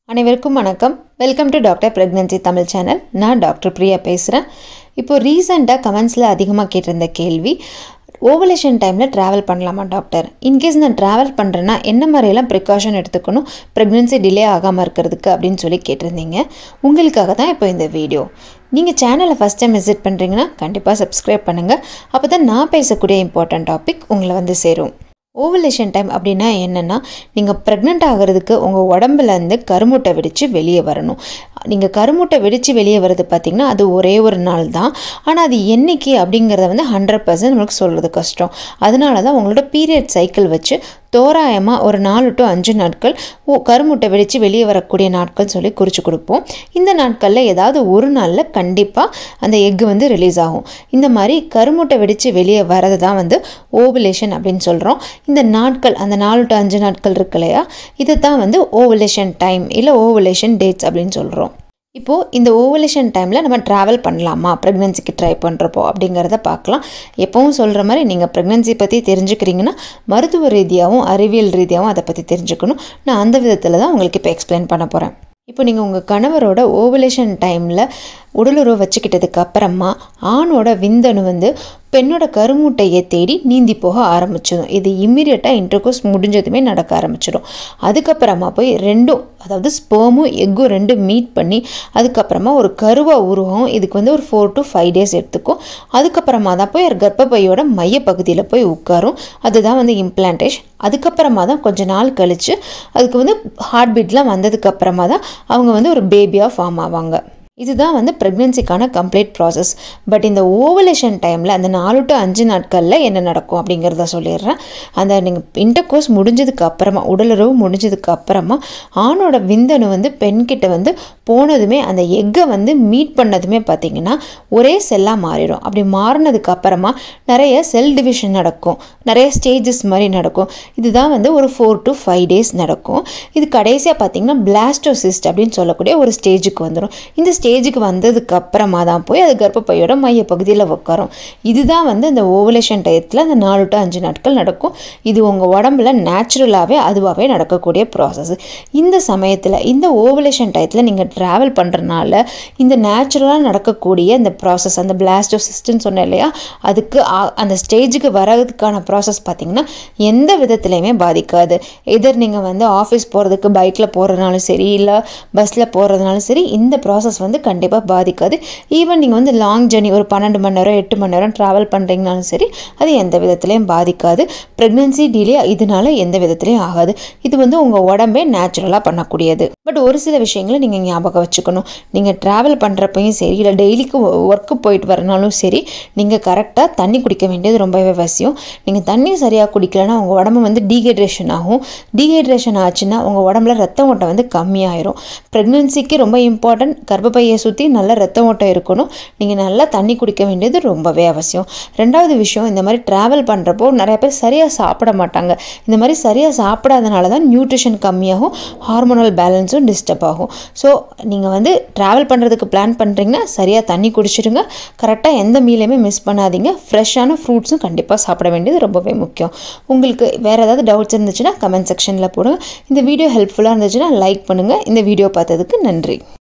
அனைவருக்கும் வணக்கம் welcome to doctor pregnancy Tamil channel நான் டாக்டர் பிரியா பேசுகிறேன் இப்போது ரீசெண்டாக கமெண்ட்ஸில் அதிகமாக கேட்டிருந்த கேள்வி ஓவலேஷன் டைமில் ட்ராவல் பண்ணலாமா டாக்டர் இன்கேஸ் நான் ட்ராவல் பண்ணுறேன்னா என்ன மாதிரியெல்லாம் ப்ரிகாஷன் எடுத்துக்கணும் ப்ரெக்னென்சி டிலே ஆகாமல் இருக்கிறதுக்கு அப்படின்னு சொல்லி கேட்டிருந்தீங்க உங்களுக்காக தான் இப்போ இந்த வீடியோ நீங்கள் சேனலை ஃபஸ்ட் டைம் விசிட் பண்ணுறீங்கன்னா கண்டிப்பாக சப்ஸ்கிரைப் பண்ணுங்கள் அப்போ தான் நான் பேசக்கூடிய இம்பார்ட்டன்ட் டாபிக் உங்களை வந்து சேரும் ஓவலேஷன் டைம் அப்படின்னா என்னென்னா நீங்கள் ப்ரெக்னென்ட் ஆகிறதுக்கு உங்கள் உடம்புலேருந்து கருமுட்டை வெடித்து வெளியே வரணும் நீங்கள் கருமுட்டை வெடித்து வெளியே வர்றது பார்த்திங்கன்னா அது ஒரே ஒரு நாள் தான் ஆனால் அது என்னைக்கு அப்படிங்கிறத வந்து ஹண்ட்ரட் பர்சன்ட் நம்மளுக்கு சொல்கிறது கஷ்டம் அதனால தான் உங்களோட பீரியட் சைக்கிள் வச்சு தோராயமாக ஒரு நாலு டு அஞ்சு நாட்கள் ஓ கருமுட்டை வெடித்து வெளியே வரக்கூடிய நாட்கள் சொல்லி குறித்து கொடுப்போம் இந்த நாட்களில் ஏதாவது ஒரு நாளில் கண்டிப்பாக அந்த எக்கு வந்து ரிலீஸ் ஆகும் இந்த மாதிரி கருமுட்டை வெடித்து வெளியே வரது தான் வந்து ஓவுலேஷன் அப்படின்னு சொல்கிறோம் இந்த நாட்கள் அந்த நாலு டு அஞ்சு நாட்கள் இருக்கு இல்லையா இதை தான் வந்து ஓவுலேஷன் டைம் இல்லை ஓவுலேஷன் டேட்ஸ் அப்படின்னு சொல்கிறோம் இப்போது இந்த ஓவலேஷன் டைமில் நம்ம ட்ராவல் பண்ணலாமா ப்ரெக்னென்சிக்கு ட்ரை பண்ணுறப்போ அப்படிங்கிறத பார்க்கலாம் எப்பவும் சொல்கிற மாதிரி நீங்கள் ப்ரெக்னென்சி பற்றி தெரிஞ்சுக்கிறீங்கன்னா மருத்துவ ரீதியாகவும் அறிவியல் ரீதியாகவும் அதை பற்றி தெரிஞ்சுக்கணும் நான் அந்த விதத்தில் தான் உங்களுக்கு இப்போ எக்ஸ்பிளைன் பண்ண போகிறேன் இப்போ நீங்கள் உங்கள் கணவரோட ஓவலேஷன் டைமில் உடலுறவு வச்சுக்கிட்டதுக்கு அப்புறமா ஆணோட விந்தணு வந்து பெண்ணோட கருமுட்டையை தேடி நீந்தி போக ஆரம்பிச்சிடும் இது இம்மீடியட்டாக இன்டர்கோர்ஸ் முடிஞ்சதுமே நடக்க ஆரம்பிச்சிடும் அதுக்கப்புறமா போய் ரெண்டும் அதாவது ஸ்பேமும் எக்கும் ரெண்டும் மீட் பண்ணி அதுக்கப்புறமா ஒரு கருவாக உருவம் இதுக்கு வந்து ஒரு ஃபோர் டு ஃபைவ் டேஸ் எடுத்துக்கும் அதுக்கப்புறமா தான் போய் கர்ப்பப்பையோட மையப்பகுதியில் போய் உட்காரும் அதுதான் வந்து இம்ப்ளான்டேஷன் அதுக்கப்புறமா தான் கொஞ்ச நாள் கழித்து அதுக்கு வந்து ஹார்ட் பீட்லாம் வந்ததுக்கப்புறமா தான் அவங்க வந்து ஒரு பேபியாக ஃபார்ம் ஆவாங்க இதுதான் வந்து ப்ரெக்னென்சிக்கான கம்ப்ளீட் ப்ராசஸ் பட் இந்த ஓவலேஷன் டைமில் அந்த நாலு டு அஞ்சு நாட்களில் என்ன நடக்கும் அப்படிங்கிறத சொல்லிடுறேன் அந்த நீங்கள் இன்டர்கோர்ஸ் முடிஞ்சதுக்கு அப்புறமா உடலுறவு முடிஞ்சதுக்கு அப்புறமா ஆணோட விந்தணு வந்து பெண்கிட்ட வந்து போனதுமே அந்த எக்கை வந்து மீட் பண்ணதுமே பார்த்திங்கன்னா ஒரே செல்லாக மாறிடும் அப்படி மாறினதுக்கு அப்புறமா நிறைய செல் டிவிஷன் நடக்கும் நிறைய ஸ்டேஜஸ் மாதிரி நடக்கும் இதுதான் வந்து ஒரு ஃபோர் டு ஃபைவ் டேஸ் நடக்கும் இது கடைசியாக பார்த்திங்கன்னா பிளாஸ்டோசிஸ்ட் அப்படின்னு சொல்லக்கூடிய ஒரு ஸ்டேஜுக்கு வந்துடும் இந்த ஸ்டேஜுக்கு வந்ததுக்கு அப்புறமா தான் போய் அது கர்ப்பப்பையோட மைய பகுதியில் உட்காரும் இதுதான் வந்து அந்த ஓவலேஷன் டயத்தில் அந்த நாலு டு அஞ்சு நாட்கள் நடக்கும் இது உங்கள் உடம்புல நேச்சுரலாகவே அதுவாகவே நடக்கக்கூடிய ப்ராசஸ் இந்த சமயத்தில் இந்த ஓவலேஷன் டயத்தில் நீங்கள் ட்ராவல் பண்ணுறனால இந்த நேச்சுரலாக நடக்கக்கூடிய அந்த ப்ராசஸ் அந்த பிளாஸ்டோசிஸ்ட்னு சொன்னேன் இல்லையா அதுக்கு அந்த ஸ்டேஜுக்கு வர்றதுக்கான ப்ராசஸ் பார்த்திங்கன்னா எந்த விதத்துலையுமே பாதிக்காது எதர் நீங்கள் வந்து ஆஃபீஸ் போகிறதுக்கு பைக்கில் போகிறதுனாலும் சரி இல்லை பஸ்ஸில் போகிறதுனாலும் சரி இந்த ப்ராசஸ் வந்து கண்டிப்பாக பாதிக்காது ஈவன் நீங்கள் வந்து லாங் ஜர்னி ஒரு பன்னெண்டு மணி நேரம் எட்டு மணி நேரம் ட்ராவல் பண்ணுறீங்கனாலும் சரி அது எந்த விதத்துலையும் பாதிக்காது ப்ரெக்னென்சி டிலே இதனால எந்த விதத்துலையும் ஆகாது இது வந்து உங்கள் உடம்பே நேச்சுரலாக பண்ணக்கூடியது பட் ஒரு சில விஷயங்களை நீங்கள் ஞாபகம் வச்சுக்கணும் நீங்கள் ட்ராவல் பண்ணுறப்பையும் சரி இல்லை டெய்லிக்கு ஒர்க்கு போயிட்டு வரனாலும் சரி நீங்கள் கரெக்டாக தண்ணி குடிக்க வேண்டியது ரொம்பவே அவசியம் நீங்கள் தண்ணி சரியாக குடிக்கலைன்னா உங்கள் உடம்பு வந்து டீஹைட்ரேஷன் ஆகும் டீஹைட்ரேஷன் ஆச்சுன்னா உங்கள் உடம்புல ரத்த ஓட்டம் வந்து கம்மியாயிரும் ப்ரெக்னென்சிக்கு ரொம்ப இம்பார்ட்டன்ட் கர்ப்பப்பையை சுற்றி நல்ல ரத்த ஓட்டம் இருக்கணும் நீங்கள் நல்லா தண்ணி குடிக்க வேண்டியது ரொம்பவே அவசியம் ரெண்டாவது விஷயம் இந்த மாதிரி ட்ராவல் பண்ணுறப்போ நிறைய பேர் சரியாக சாப்பிட மாட்டாங்க இந்த மாதிரி சரியாக சாப்பிடாதனால தான் நியூட்ரிஷன் கம்மியாகும் ஹார்மோனல் பேலன்ஸும் டிஸ்டர்ப் ஆகும் ஸோ நீங்கள் வந்து ட்ராவல் பண்ணுறதுக்கு பிளான் பண்ணுறீங்கன்னா சரியாக தண்ணி குடிச்சிடுங்க கரெக்டாக எந்த மீலையுமே மிஸ் பண்ணாதீங்க ஃப்ரெஷ்ஷான ஃப்ரூட்ஸும் கண்டிப்பாக சாப்பிட வேண்டியது ரொம்பவே முக்கியம் உங்களுக்கு வேறு ஏதாவது டவுட்ஸ் இருந்துச்சுன்னா கமெண்ட் செக்ஷனில் போடுங்க இந்த வீடியோ ஹெல்ப்ஃபுல்லாக இருந்துச்சுன்னா லைக் பண்ணுங்கள் இந்த வீடியோ பார்த்ததுக்கு நன்றி